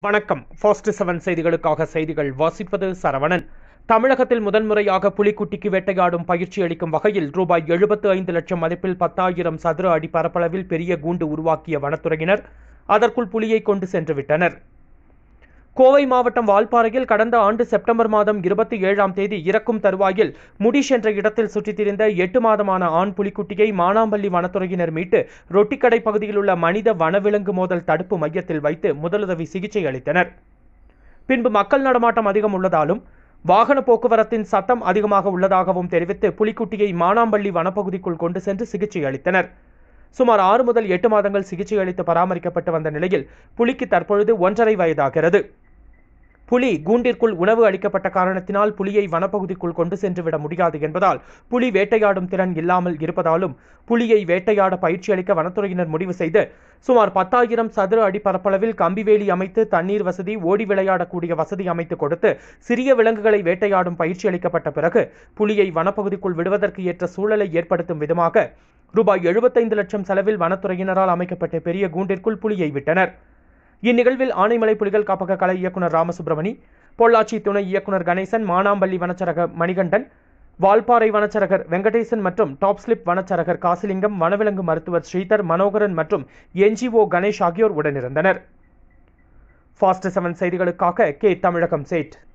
வணக்கம் fast seven செய்திகளுக்காக செய்திகள் வாசிப்பது சரவணன் தமிழகத்தில் முதன்முறையாக புலிக்குட்டிக்கு வேட்டையாடும் பயிற்சி அளிக்கும் வகையில் ரூபாய் எழுபத்து ஐந்து லட்சம் மதிப்பில் பத்தாயிரம் சதுர அடி பரப்பளவில் பெரிய கூண்டு உருவாக்கிய வனத்துறையினர் அதற்குள் புலியை கொண்டு சென்று விட்டனர் கோவை மாவட்டம் வால்பாறையில் கடந்த ஆண்டு செப்டம்பர் மாதம் இருபத்தி ஏழாம் தேதி இறக்கும் தருவாயில் முடிஷ் என்ற இடத்தில் சுற்றித் திரிந்த எட்டு மாதமான ஆண் புலிக்குட்டியை மானாம்பள்ளி வனத்துறையினர் மீட்டு ரொட்டிக்கடை பகுதியில் உள்ள மனித வனவிலங்கு மோதல் தடுப்பு மையத்தில் வைத்து முதலுதவி சிகிச்சை அளித்தனர் பின்பு மக்கள் நடமாட்டம் அதிகம் உள்ளதாலும் வாகன போக்குவரத்தின் சத்தம் அதிகமாக உள்ளதாகவும் தெரிவித்து புலிக்குட்டியை மானாம்பள்ளி வனப்பகுதிக்குள் கொண்டு சென்று சிகிச்சை அளித்தனர் சுமார் ஆறு முதல் எட்டு மாதங்கள் சிகிச்சை அளித்து பராமரிக்கப்பட்டு வந்த நிலையில் புலிக்கு தற்பொழுது ஒன்றரை வயதாகிறது புலி கூண்டிற்குள் உணவு அளிக்கப்பட்ட காரணத்தினால் புலியை வனப்பகுதிக்குள் கொண்டு சென்று விட முடியாது என்பதால் புலி வேட்டையாடும் திறன் இல்லாமல் இருப்பதாலும் புலியை வேட்டையாட பயிற்சி அளிக்க வனத்துறையினர் முடிவு செய்து சுமார் பத்தாயிரம் சதுர அடி பரப்பளவில் கம்பிவேலி அமைத்து தண்ணீர் வசதி ஓடி விளையாடக்கூடிய வசதி அமைத்து கொடுத்து சிறிய விலங்குகளை வேட்டையாடும் பயிற்சி அளிக்கப்பட்ட பிறகு புலியை வனப்பகுதிக்குள் விடுவதற்கு ஏற்ற சூழலை ஏற்படுத்தும் விதமாக ரூபாய் எழுபத்தைந்து லட்சம் செலவில் வனத்துறையினரால் அமைக்கப்பட்ட பெரிய கூண்டிற்குள் புலியை விட்டனர் இந்நிகழ்வில் ஆனைமலை புலிகள் காப்பக கலை இயக்குனர் ராமசுப்பிரமணி பொள்ளாச்சி துணை இயக்குனர் கணேசன் மானாம்பள்ளி வனச்சரக மணிகண்டன் வால்பாறை வனச்சரகர் வெங்கடேசன் மற்றும் டாப் ஸ்லிப் வனச்சரகர் காசிலிங்கம் வனவிலங்கு மருத்துவர் ஸ்ரீதர் மனோகரன் மற்றும் என்ஜிஓ கணேஷ் ஆகியோர் உடனிருந்தனர் ஃபாஸ்ட் செவன் செய்திகளுக்காக கே தமிழகம் சேட்